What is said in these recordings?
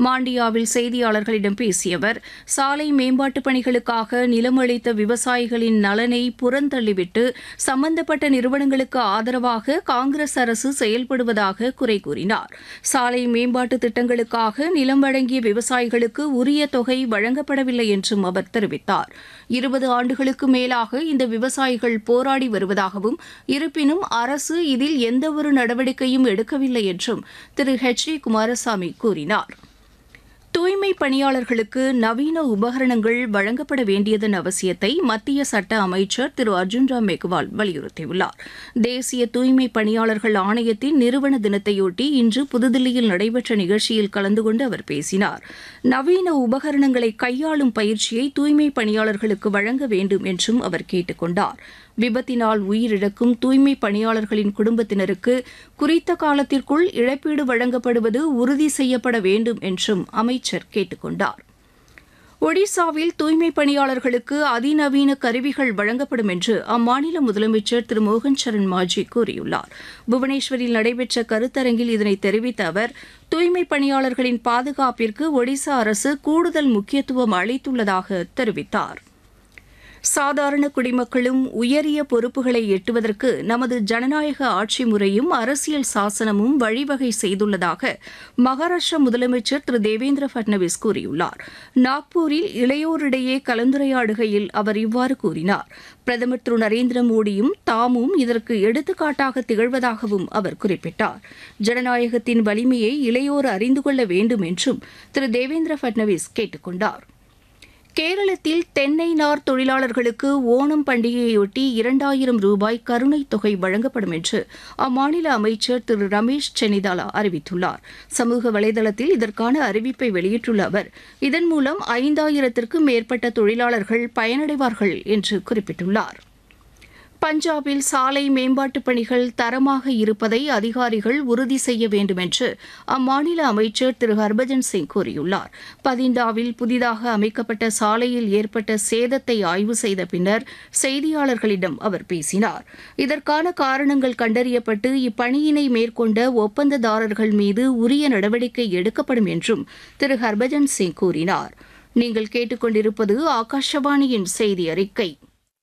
மாண்டியாவில் செய்தியாளர்களிடம் பேசிய அவர் சாலை மேம்பாட்டுப் பணிகளுக்காக நிலமளித்த விவசாயிகளின் நலனை புறந்தள்ளிவிட்டு சம்பந்தப்பட்ட நிறுவனங்களுக்கு ஆதரவாக காங்கிரஸ் அரசு செயல்படுவதாக குறை கூறினார் சாலை மேம்பாட்டு திட்டங்களுக்காக நிலம் வழங்கிய விவசாயிகளுக்கு உரிய தொகை வழங்கப்படவில்லை என்றும் அவர் தெரிவித்தார் இருபது ஆண்டுகளுக்கு மேலாக இந்த விவசாயிகள் போராடி வருவதாகவும் இருப்பினும் அரசு இதில் எந்தவொரு நடவடிக்கையும் எடுக்கவில்லை என்றும் திரு ஹெச் டி குமாரசாமி கூறினார் தூய்மை பணியாளர்களுக்கு நவீன உபகரணங்கள் வழங்கப்பட வேண்டியதன் அவசியத்தை மத்திய சட்ட அமைச்சர் திரு அர்ஜுன் ராம் மேக்வால் வலியுறுத்தியுள்ளார் தேசிய தூய்மை பணியாளர்கள் ஆணையத்தின் நிறுவன தினத்தையொட்டி இன்று புதுதில்லியில் நடைபெற்ற நிகழ்ச்சியில் கலந்து கொண்டு அவர் பேசினார் நவீன உபகரணங்களை கையாளும் பயிற்சியை தூய்மை பணியாளர்களுக்கு வழங்க வேண்டும் என்றும் அவர் கேட்டுக் கொண்டார் விபத்தினால் உயிரிழக்கும் தூய்மை பணியாளர்களின் குடும்பத்தினருக்கு குறித்த காலத்திற்குள் இழப்பீடு வழங்கப்படுவது உறுதி செய்யப்பட வேண்டும் என்றும் அமைச்சர் கேட்டுக் கொண்டார் ஒடிசாவில் தூய்மை பணியாளர்களுக்கு அதிநவீன கருவிகள் வழங்கப்படும் என்று அம்மாநில முதலமைச்சர் திரு மோகன் சரண் மாஜி கூறியுள்ளார் புவனேஸ்வரில் நடைபெற்ற கருத்தரங்கில் இதனை தெரிவித்த அவர் தூய்மை பணியாளர்களின் பாதுகாப்பிற்கு ஒடிசா அரசு கூடுதல் முக்கியத்துவம் அளித்துள்ளதாக தெரிவித்தார் சாதாரண குடிமக்களும் உயரிய பொறுப்புகளை எட்டுவதற்கு நமது ஜனநாயக ஆட்சி முறையும் அரசியல் சாசனமும் வழிவகை செய்துள்ளதாக மகாராஷ்டிரா முதலமைச்சர் திரு தேவேந்திர பட்னவிஸ் கூறியுள்ளார் நாக்பூரில் இளையோரிடையே கலந்துரையாடுகையில் அவர் இவ்வாறு கூறினார் பிரதமர் திரு நரேந்திர மோடியும் தாமும் இதற்கு எடுத்துக்காட்டாக திகழ்வதாகவும் அவர் குறிப்பிட்டார் ஜனநாயகத்தின் வலிமையை இளையோர் அறிந்து கொள்ள வேண்டும் என்றும் திரு தேவேந்திர பட்னவிஸ் கேட்டுக் கொண்டார் கேரளத்தில் தென்னை நார் தொழிலாளர்களுக்கு ஓணம் பண்டிகையொட்டி இரண்டாயிரம் ரூபாய் கருணைத் தொகை வழங்கப்படும் என்று அம்மாநில அமைச்சர் திரு ரமேஷ் சென்னிதாலா அறிவித்துள்ளார் சமூக வலைதளத்தில் இதற்கான அறிவிப்பை வெளியிட்டுள்ள அவர் இதன் மூலம் ஐந்தாயிரத்திற்கும் மேற்பட்ட தொழிலாளர்கள் பயனடைவார்கள் என்று குறிப்பிட்டுள்ளார் பஞ்சாபில் சாலை மேம்பாட்டுப் பணிகள் தரமாக இருப்பதை அதிகாரிகள் உறுதி செய்ய வேண்டும் என்று அம்மாநில அமைச்சர் திரு ஹர்பஜன் சிங் கூறியுள்ளார் பதிண்டாவில் புதிதாக அமைக்கப்பட்ட சாலையில் ஏற்பட்ட சேதத்தை ஆய்வு செய்த பின்னர் செய்தியாளர்களிடம் அவர் பேசினார் இதற்கான காரணங்கள் கண்டறியப்பட்டு இப்பணியினை மேற்கொண்ட ஒப்பந்ததாரர்கள் மீது உரிய நடவடிக்கை எடுக்கப்படும் என்றும் திரு ஹர்பஜன் சிங் கூறினார் நீங்கள் கேட்டுக்கொண்டிருப்பது ஆகாஷவாணியின் செய்தி அறிக்கை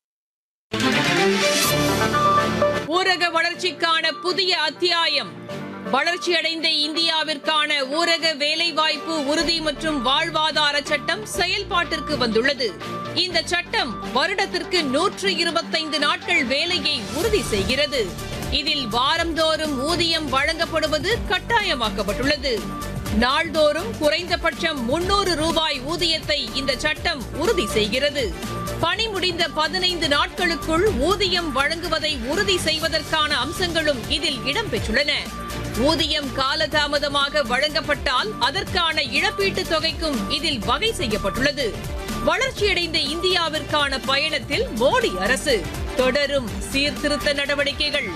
ஊரக வளர்ச்சிக்கான புதிய அத்தியாயம் வளர்ச்சியடைந்த இந்தியாவிற்கான ஊரக வேலைவாய்ப்பு உறுதி மற்றும் வாழ்வாதார சட்டம் செயல்பாட்டிற்கு வந்துள்ளது இந்த சட்டம் வருடத்திற்கு நூற்று இருபத்தைந்து நாட்கள் வேலையை உறுதி செய்கிறது இதில் வாரந்தோறும் ஊதியம் வழங்கப்படுவது கட்டாயமாக்கப்பட்டுள்ளது நாள்தோறும் குறைந்தபட்சம் முன்னூறு ரூபாய் ஊதியத்தை இந்த சட்டம் உறுதி செய்கிறது பணி முடிந்த பதினைந்து நாட்களுக்குள் ஊதியம் வழங்குவதை உறுதி செய்வதற்கான அம்சங்களும் இதில் இடம்பெற்றுள்ளன ஊதியம் காலதாமதமாக வழங்கப்பட்டால் அதற்கான இழப்பீட்டுத் தொகைக்கும் இதில் வகை செய்யப்பட்டுள்ளது வளர்ச்சியடைந்த இந்தியாவிற்கான பயணத்தில் மோடி அரசு தொடரும் சீர்திருத்த நடவடிக்கைகள்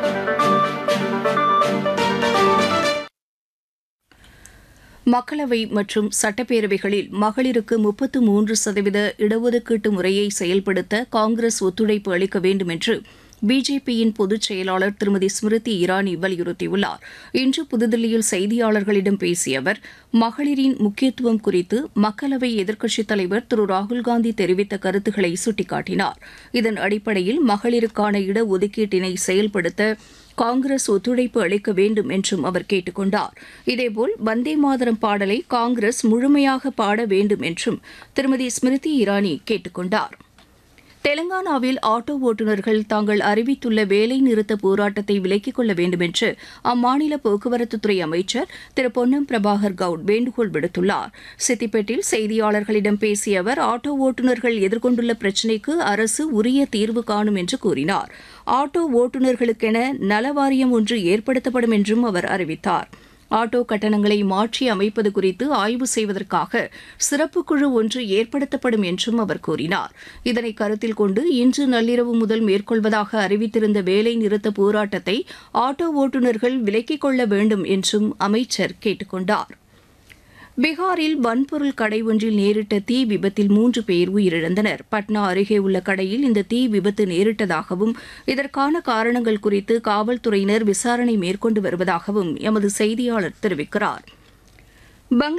மக்களவை மற்றும் சட்டப்பேரவைகளில் மகளிருக்கு முப்பத்து மூன்று சதவீத இடஒதுக்கீட்டு முறையை செயல்படுத்த காங்கிரஸ் ஒத்துழைப்பு அளிக்க வேண்டும் என்று பிஜேபியின் பொதுச் செயலாளர் திருமதி ஸ்மிருதி இரானி வலியுறுத்தியுள்ளார் இன்று புதுதில்லியில் செய்தியாளர்களிடம் பேசிய அவர் மகளிரின் முக்கியத்துவம் குறித்து மக்களவை எதிர்க்கட்சித் தலைவர் திரு ராகுல்காந்தி தெரிவித்த கருத்துக்களை சுட்டிக்காட்டினார் இதன் அடிப்படையில் மகளிருக்கான இடஒதுக்கீட்டினை செயல்படுத்த காங்கிரஸ் ஒத்துழைப்பு அளிக்க வேண்டும் என்றும் அவர் கேட்டுக் கொண்டார் இதேபோல் வந்தே மாதரம் பாடலை காங்கிரஸ் முழுமையாக பாட வேண்டும் என்றும் திருமதி ஸ்மிருதி இரானி கேட்டுக் கொண்டார் தெலங்கானாவில் ஆட்டோ ஓட்டுநர்கள் தாங்கள் அறிவித்துள்ள வேலை நிறுத்த போராட்டத்தை விலக்கிக் கொள்ள வேண்டும் என்று அம்மாநில போக்குவரத்துத்துறை அமைச்சர் திரு பொன்னம் பிரபாகர் கவுட் வேண்டுகோள் விடுத்துள்ளார் சித்திப்பேட்டில் செய்தியாளர்களிடம் பேசிய அவர் ஆட்டோ ஓட்டுநர்கள் எதிர்கொண்டுள்ள பிரச்சினைக்கு அரசு உரிய தீர்வு காணும் என்று கூறினார் ஆட்டோ ஓட்டுநர்களுக்கென நலவாரியம் ஒன்று ஏற்படுத்தப்படும் என்றும் அவர் அறிவித்தார் ஆட்டோ கட்டணங்களை மாற்றி அமைப்பது குறித்து ஆய்வு செய்வதற்காக சிறப்பு குழு ஒன்று ஏற்படுத்தப்படும் என்றும் அவர் கூறினார் இதனை கருத்தில் கொண்டு இன்று நள்ளிரவு முதல் மேற்கொள்வதாக அறிவித்திருந்த வேலை நிறுத்த போராட்டத்தை ஆட்டோ ஓட்டுநர்கள் விலக்கிக் கொள்ள வேண்டும் என்றும் அமைச்சர் கேட்டுக் கொண்டார் பீகாரில் வன்பொருள் கடை ஒன்றில் நேரிட்ட தீ விபத்தில் மூன்று பேர் உயிரிழந்தனர் பட்னா அருகே உள்ள கடையில் இந்த தீ விபத்து நேரிட்டதாகவும் இதற்கான காரணங்கள் குறித்து காவல்துறையினர் விசாரணை மேற்கொண்டு வருவதாகவும் எமது செய்தியாளர் தெரிவிக்கிறார்